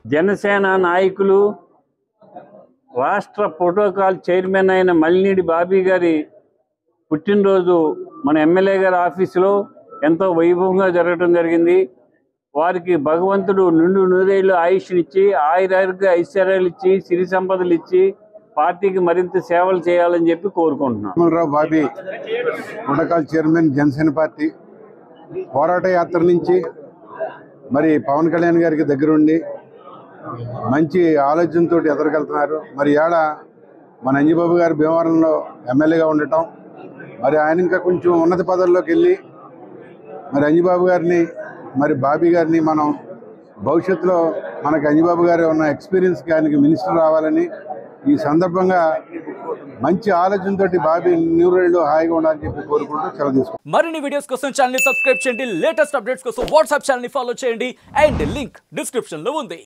జనసేన నాయకులు రాష్ట్ర protocol chairman అయిన మల్లినీడి బాబీ గారి పుట్టినరోజు మన ఎమ్మెల్యే గారి ఆఫీసులో ఎంతో వైభవంగా జరగడం జరిగింది వారికి భగవంతుడు నిండు నూరేళ్లు ఆయుష్నిచ్చి ఆయురారోగ్య ఐశ్వర్యాలు ఇచ్చి సిరి సంపదలు ఇచ్చి పార్టీకి మరింత సేవలు చేయాలని చెప్పి కోరుకుంటున్నాను Rao Bobby protocol chairman Janasena party పోరాట యాత్ర నుంచి మరి పవన్ కళ్యాణ్ గారికి దగ్గరుండి మంచి ఆలోచనతో ఎదురుకెళ్తున్నారు మరి ఏడ మన అంజిబాబు గారు భీమవరంలో ఎమ్మెల్యేగా ఉండటం మరి ఆయన ఇంకా కొంచెం ఉన్నత పదవుల్లోకి వెళ్ళి మరి అంజిబాబు గారిని మరి బాబీ గారిని మనం భవిష్యత్తులో మనకి అంజిబాబు గారు ఉన్న ఎక్స్పీరియన్స్కి ఆయనకి మినిస్టర్ రావాలని ఈ సందర్భంగా మంచి ఆలోచనతోటి బాబీ న్యూరేళ్ళు హాయిగా ఉండాలని చెప్పి కోరుకుంటూ సెలవు తీసుకుంటాం మరిన్ని వీడియోస్ కోసం ఛానల్ ని సబ్స్క్రైబ్ చేయండి లేటెస్ట్ అప్డేట్స్ కోసం వాట్సాప్ ఛానల్ ని ఫాలో చేయండి అండ్ లింక్ డిస్క్రిప్షన్ లో ఉంది